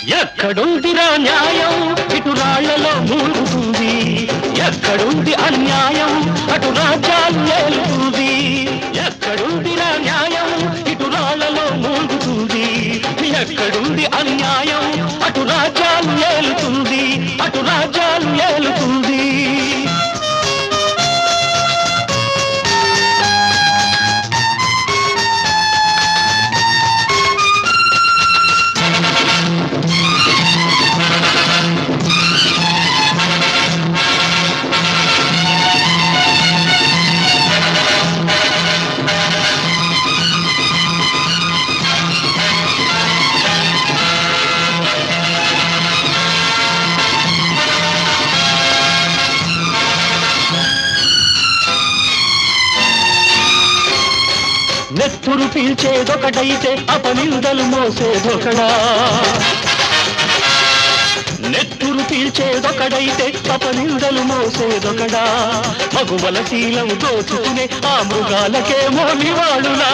ఎక్కడుందిరా న్యాయం ఇటు రాళ్లలో మూలుగుతుంది ఎక్కడుంది అన్యాయం అటు రాజ్యాలు ఏలుతుంది ఎక్కడుందిరా న్యాయం ఇటు రాళ్లలో మూలుగుతుంది ఎక్కడుంది అన్యాయం అటు రాజ్యాలు ఏలుతుంది అటు రాజ్యాలు ఏలుతుంది నెత్తురు పీల్చేదొకటైతే అపనిందలు మోసేదొకడా నెత్తురు పీల్చేదొకడైతే అపనిందలు మోసేదొకడా మగువల శీలం దోచుకునే ఆ మృగాలకేమో నివాళులా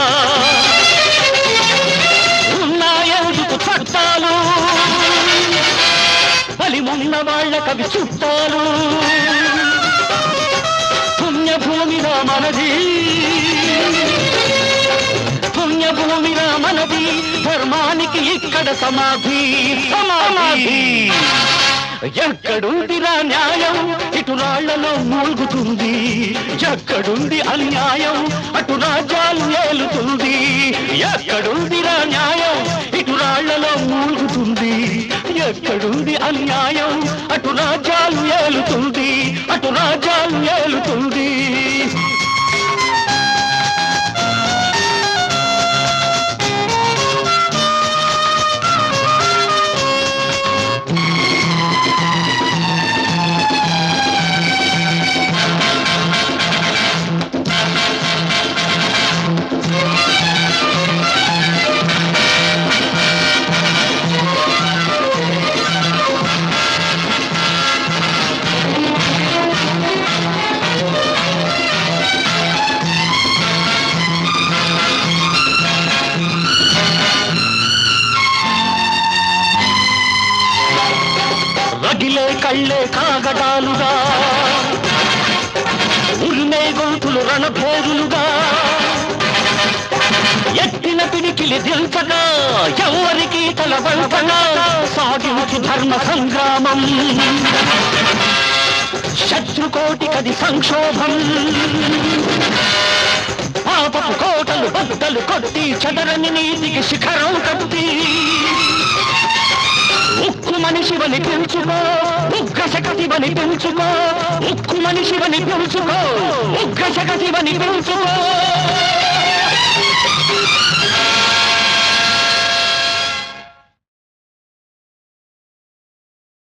ఉన్నాయందుకు చట్టాలు బలిమున్న వాళ్ళ కవి చుట్టాలు పుణ్యభూమిగా మనది పుణ్యభూమిగా మనది ధర్మానికి ఇక్కడ సమాధి సమాధి ఎక్కడుందిరా న్యాయం ఇటు రాళ్లలో మూలుగుతుంది ఎక్కడుంది అన్యాయం అటు రాజ్యాలు ఏలుతుంది ఎక్కడుందిరా న్యాయం ఇటు రాళ్లలో మూలుగుతుంది ఎక్కడుంది అన్యాయం అటు రాజ్యాలు ఏలుతుంది అటు రాజ్యాలు ఏలుతుంది రగిలే కళ్ళే కాగడాలుగా ఉరిమే గొంతులు రణభేరులుగా ఎత్తిన పిడికిలి దిల్చగా ఎవరికి తల వంచగా సాగించు ధర్మ సంగ్రామం శత్రుకోటి కది సంక్షోభం పాపపు కోటలు బద్దలు కొట్టి చదరని నీతికి శిఖరం కట్టి ఉక్కు మనిషివని పిలుచుకో ఉగ్ర శకతివని పిలుచుకో ఉక్కు మనిషివని పిలుచుకో ఉగ్ర శకతివని పిలుచుకో